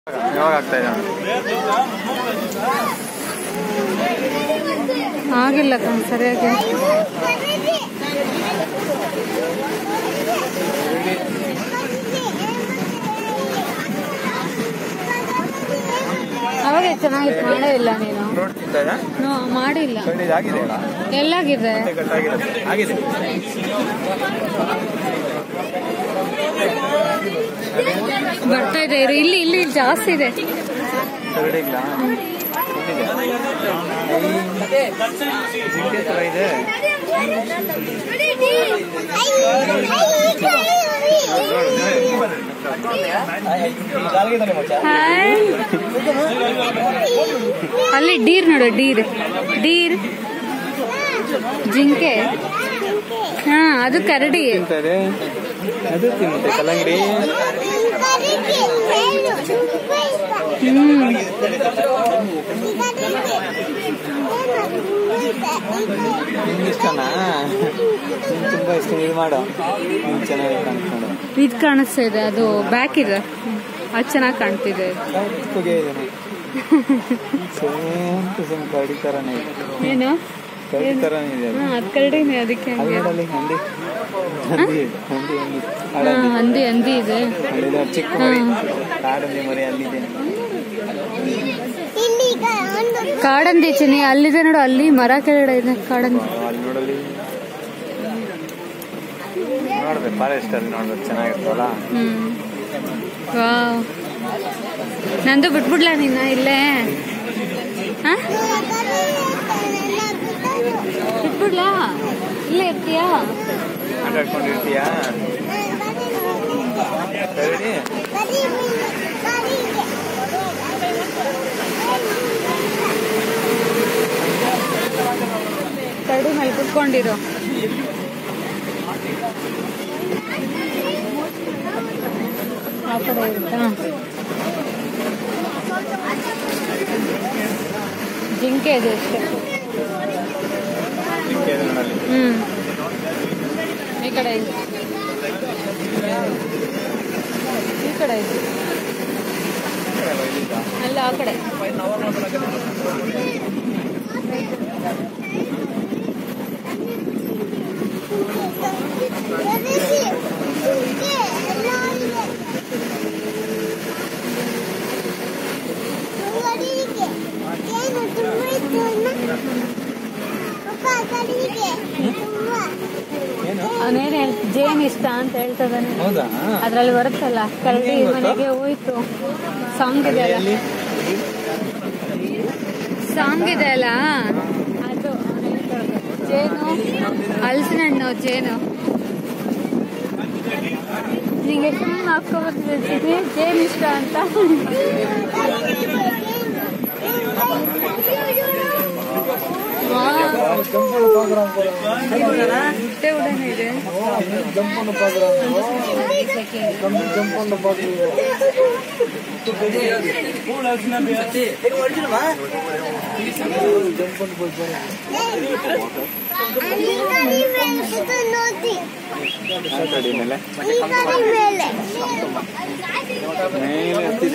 ಯಾವಾಗ ಆಗ್ತಾ ಇದೆ ಆಗಿಲ್ಲ ಕಣ್ ಸರಿಯಾಗಿ ಅವಾಗ ಚೆನ್ನಾಗಿತ್ತು ಮಾಡೇ ಇಲ್ಲ ನೀನು ರೋಡ್ ತಿಂತಾ ಇದೆ ನೋ ಮಾಡಿಲ್ಲ ಕಣ್ಣು ಇದು ಆಗಿದೆ ಅಲ್ಲ ಎಲ್ಲಾಗಿದೆ ಮತ್ತೆ ಕಟ್ಟಾಗಿದೆ ಆಗಿದೆ ಬರ್ತಾ ಇದೆ ಇರು. ಇಲ್ಲಿ ಇಲ್ಲಿ ಜಾಸ್ತಿ ಇದೆ ಕರಡಿಗ್ಲ ಇಲ್ಲಿದೆ ಜಿಂಕೆ ತರ ಇದೆ ಹಾಯ್. ಅಲ್ಲಿ ಡೀರ್ ನೋಡು ಡೀರ್ ಡೀರ್ ಜಿಂಕೆ ಹಾ ಅದು ಕರಡಿ ತಿಂತಾ ಇದೆ ಅದು ತಿನ್ನುತ್ತೆ ಕಲ್ಲಂಗಡಿ ಹ್ಮ್ ನಿಮ್ಗೆ ಇಷ್ಟನಾ ನಿಮ್ಗೆ ತುಂಬಾ ಇಷ್ಟ ಇದು ಮಾಡು ನಿಮ್ಗೆ ಚೆನ್ನಾಗಿ ಕಾಣಿಸ್ತು ನೋಡು ಇದು ಕಾಣಿಸ್ತಾ ಇದೆ ಅದು ಬ್ಯಾಕ್ ಇದೆ ಅದು ಚೆನ್ನಾಗಿ ಕಾಣ್ತಿದೆ ಕಪ್ಪಗೆ ಇದೆ ಸೇಮ್ ಟು ಸೇಮ್ ಕರಡಿ ತರನೇ ಇದೆ ಏನು ಕರಡಿ ತರನೇ ಇದೆ ಅದು. ಹಾ ಅದು ಕರಡಿನೇ ಅದಕ್ಕೆ ಅಲ್ಲಿ ಹಂಗೆ ನೋಡಲ್ಲಿ ಹಂದಿ ಹಂದಿ ಹಂದಿ ಹಂದಿ ಹಾ ಅಡಂದಿ ಹಂದಿ ಹಂದಿ ಇದೆ ಅಲ್ಲಿದೆ ಚಿಕ್ಕ ಮರಿ ಕಾಡಂದಿ ಮರಿ ಅಲ್ಲಿದೆ ಕಾಡಂದಿ ಚಿನಿ ಅಲ್ಲಿದೆ ನೋಡು ಅಲ್ಲಿ ಮರ ಕೆಳಗಡೆ ಇದೆ ಕಾಡಂದಿ ಅಲ್ಲಿ ನೋಡಲ್ಲಿ ನೋಡ್ಬೇಕು ಫಾರೆಸ್ಟ್ ಅಲ್ಲಿ ನೋಡ್ಬೇಕು ಚೆನ್ನಾಗಿರ್ತವಲ್ಲ ಹ್ಮ್ ವಾವ್ ನಂದು ಬಿಟ್ಬಿಡ್ಲ ನಿನ್ನ ಇಲ್ಲೇ ಹಾ ಬಿಟ್ಬಿಡ್ಲಾ ಇಲ್ಲೇ ಇರ್ತೀಯಾ ಆಟಾಡ್ಕೊಂಡಿರ್ತೀಯಾ ಕರಡಿ ಕರಡಿ ಮೇಲೆ ಕುತ್ಕೊಂಡಿರೋ ಆ ಕಡೆ ಇರುತ್ತಾ ಜಿಂಕೆ ಇದೆ ಅಷ್ಟೇ ಜಿಂಕೆ ಇದೆ ನೋಡಲ್ಲಿ ಹ್ಮ್ ಈ ಕಡೆ ಇದೆ ಈ ಕಡೆ ಇದೆ ಅಲ್ಲ ಆ ಕಡೆ ಏನು ಅವನೇನು ಹೇಳ್ ಜೇನ್ ಇಷ್ಟ ಅಂತ ಹೇಳ್ತದಾನೆ ಹೌದಾ ಅದ್ರಲ್ಲಿ ಬರುತ್ತಲ್ಲ ಕರಡಿ ನಿಂಗೇನ್ ಗೊತ್ತು? ಮನೆಗೆ ಹೋಯ್ತು ಸಾಂಗ್ ಇದೆ ಅಲ್ಲ ಎಲ್ಲಿ ಸಾಂಗ್ ಇದೆ ಅಲ್ಲ ಅದು ಅವ್ನ್ ಹೇಳ್ತಾನೆ. ಜೇನು ಹಲಸಿನ ಹಣ್ಣು ಜೇನು ನಿಂಗೆ ಸುಮ್ಮನೆ ಹಾಕೋಬರ್ತಿದ್ದೀನಿ ಜೇನು ಇಷ್ಟ ಅಂತ ಹೊಟ್ಟೆ ಉಡನೆ ಇದೆ ಆ ಕಡೆ ಮೇಲೆ ಮೇಲೆ ಹತ್ತಿದೆ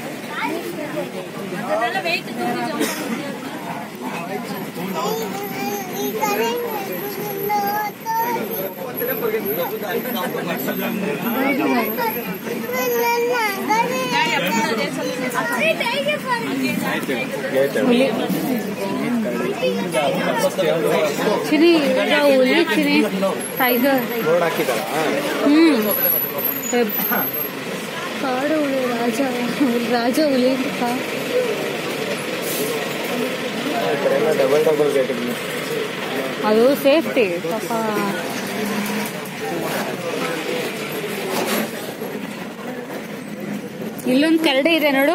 ಆಯ್ತು ಗೇಟ್ ಹುಲಿ ಚಿನಿ ಈಗ ಹುಲಿ ಚಿನಿ ಟೈಗರ್ ರೋಡ್ ಹಾಕಿದಾರ ಹ್ಮ್ ಹೆಬ್- ಕಾಡು ಹುಲಿ ರಾಜ ರಾಜ ಹುಲಿ ಅಂತ ಈ ಕಡೆ ಎಲ್ಲ ಡಬಲ್ ಡಬಲ್ ಗೇಟ್ ಇದೆ ಅದು ಸೇಫ್ಟಿ ಪಾಪ ಇಲ್ಲೊಂದು ಕರಡಿ ಇದೆ ನೋಡು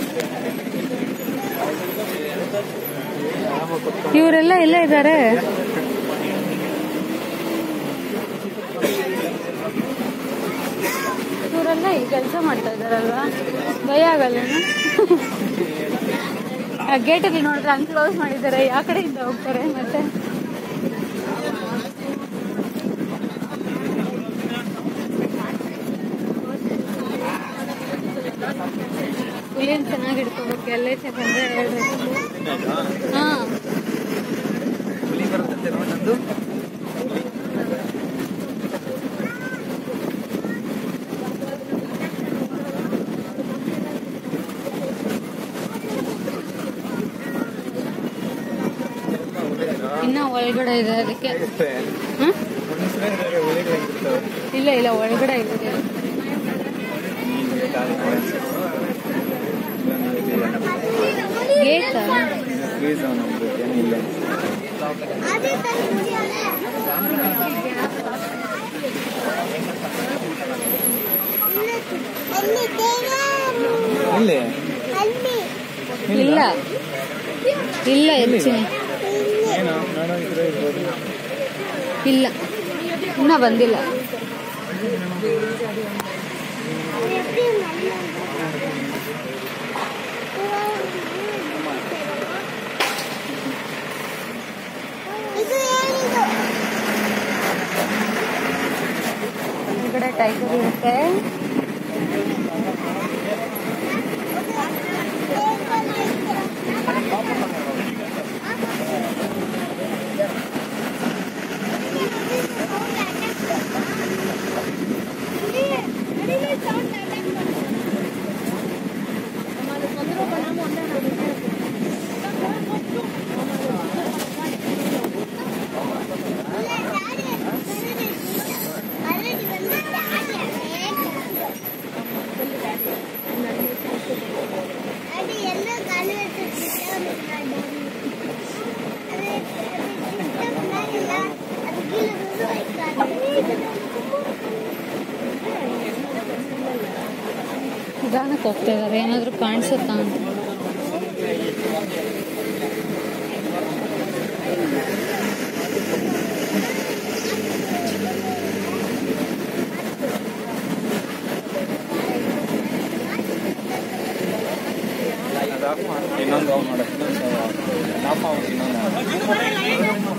ಇವರೆಲ್ಲ ಎಲ್ಲ ಇದ್ದಾರೆ ಇವರೆಲ್ಲ ಈ ಕೆಲಸ ಮಾಡ್ತಾ ಇದಾರಲ್ವಾ ಭಯ ಆಗಲ್ಲ ಗೇಟಲ್ಲಿ ನೋಡಿದ್ರೆ ಹಂಗೆ ಕ್ಲೋಸ್ ಮಾಡಿದ್ದಾರೆ ಯಾವ ಕಡೆಯಿಂದ ಹೋಗ್ತಾರೆ ಮತ್ತೆ ಏನ್ ಚೆನ್ನಾಗಿ ಹಿಡ್ಕೋಬೇಕು ಎಲ್ಲೇ ಚೆಕಂದ್ರೆ ಹೇಳ್ಬೇಕು ಹಾ ಹುಲಿ ಬರುತ್ತಂತೆ ನೋಡಂದು ಇನ್ನ ಒಳಗಡೆ ಇದೆ ಅದಕ್ಕೆ ಹಾ? ಮನುಷ್ಯರೇ ಇದ್ದಾರೆ, ಹುಲಿಗಳಿರ್ತವೆ. ಇಲ್ಲ ಇಲ್ಲ ಒಳಗಡೆ ಇದೆ ನೀನು ಕಾಲು ಕಾಣಿಸು. ಇಲ್ಲೊಂದು ಇದಿದೆ. ಗೇಟ್ ಇನ್ನು ಫ್ರೀ ಝೋನ್ ಒಂದು ಏನಿಲ್ಲ ಇಲ್ಲಿ ಇಲ್ಲ ಇಲ್ಲ ಹೆಚ್ಚಿನ ಏನು ನೋಡೋ ಇದ್ರೆ ಇರ್ಬೋದು ಇಲ್ಲ ಇನ್ನ ಬಂದಿಲ್ಲ ಒಳಗಡೆ ಟೈಗರ್ ಇರುತ್ತೆ ನಿಧಾನಕ್ಕೆ ಹೋಗ್ತಾ ಇದಾರೆ ಏನಾದ್ರು ಕಾಣಿಸುತ್ತಾ ಅಂತ ಇನ್ನೊಂದು ಇನ್ನೊಂದು ಆಫ್ ಮಾಡು ಇನ್ನೊಂದು ಆಫ್ ಮಾಡು ಇನ್ನೊಂದು